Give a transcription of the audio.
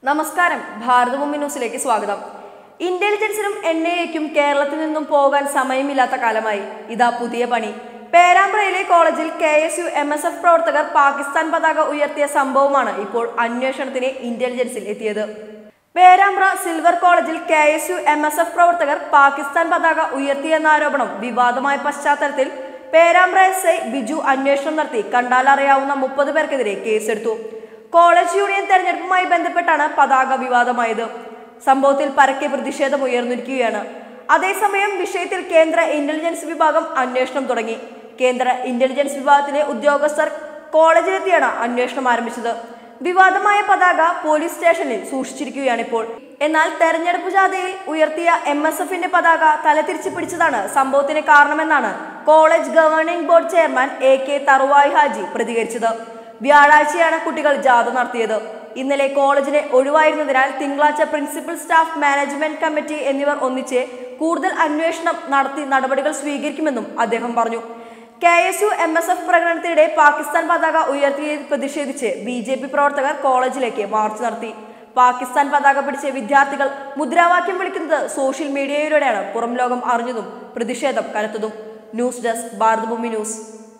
നമസ്കാരം ഭാരതഭൂമി ന്യൂസിലേക്ക് സ്വാഗതം ഇന്റലിജൻസിനും എൻ ഐ എക്കും കേരളത്തിൽ നിന്നും പോകാൻ സമയമില്ലാത്ത കാലമായി ഇതാ പുതിയ പണി പേരാമ്പ്രയിലെ കോളേജിൽ K S U M S F പ്രവർത്തകർ പാകിസ്ഥാൻ പതാക ഉയർത്തിയ സംഭവമാണ് ഇപ്പോൾ അന്വേഷണത്തിന് ഇന്റലിജൻസിൽ എത്തിയത് പേരാമ്പ്ര സിൽവർ കോളേജിൽ K S U M S F പ്രവർത്തകർ പാകിസ്ഥാൻ പതാക ഉയർത്തിയെന്ന ആരോപണം വിവാദമായ പശ്ചാത്തലത്തിൽ പേരാമ്പ്ര എസ് ഐ ബിജു അന്വേഷണം നടത്തി കണ്ടാലറിയാവുന്ന മുപ്പത് പേർക്കെതിരെ കേസെടുത്തു കോളേജ് യൂണിയൻ തെരഞ്ഞെടുപ്പുമായി ബന്ധപ്പെട്ടാണ് പതാക വിവാദമായത് സംഭവത്തിൽ പരക്കെ പ്രതിഷേധം ഉയർന്നിരിക്കുകയാണ് അതേസമയം വിഷയത്തിൽ കേന്ദ്ര ഇന്റലിജൻസ് വിഭാഗം അന്വേഷണം തുടങ്ങി കേന്ദ്ര ഇന്റലിജൻസ് വിഭാഗത്തിലെ ഉദ്യോഗസ്ഥർ കോളേജിലെത്തിയാണ് അന്വേഷണം ആരംഭിച്ചത് വിവാദമായ പതാക പോലീസ് സ്റ്റേഷനിൽ സൂക്ഷിച്ചിരിക്കുകയാണ് ഇപ്പോൾ എന്നാൽ തെരഞ്ഞെടുപ്പ് ജാഥയിൽ ഉയർത്തിയ എം എസ് എഫിന്റെ പതാക തലതിരിച്ച് പിടിച്ചതാണ് സംഭവത്തിന് കാരണമെന്നാണ് college governing board chairman A K Tharuvai Haji പ്രതികരിച്ചത് വ്യാഴാഴ്ചയാണ് കുട്ടികൾ ജാഥ നടത്തിയത് ഇന്നലെ കോളേജിനെ ഒഴിവായിരുന്നതിനാൽ തിങ്കളാഴ്ച പ്രിൻസിപ്പൽ സ്റ്റാഫ് മാനേജ്മെന്റ് കമ്മിറ്റി എന്നിവർ ഒന്നിച്ച് കൂടുതൽ അന്വേഷണം നടത്തി നടപടികൾ സ്വീകരിക്കുമെന്നും അദ്ദേഹം പറഞ്ഞു K S U M S F പ്രകടനത്തിനിടെ പാകിസ്ഥാൻ പതാക ഉയർത്തിയതിൽ പ്രതിഷേധിച്ച് ബി ജെ പി പ്രവർത്തകർ കോളേജിലേക്ക് മാർച്ച് നടത്തി പാകിസ്ഥാൻ പതാക പിടിച്ച വിദ്യാർത്ഥികൾ മുദ്രാവാക്യം വിളിക്കുന്നത് സോഷ്യൽ മീഡിയയിലൂടെയാണ് പുറം ലോകം അറിഞ്ഞതും പ്രതിഷേധം കനത്തതും ന്യൂസ് ഡെസ്ക് ഭാരതഭൂമി ന്യൂസ്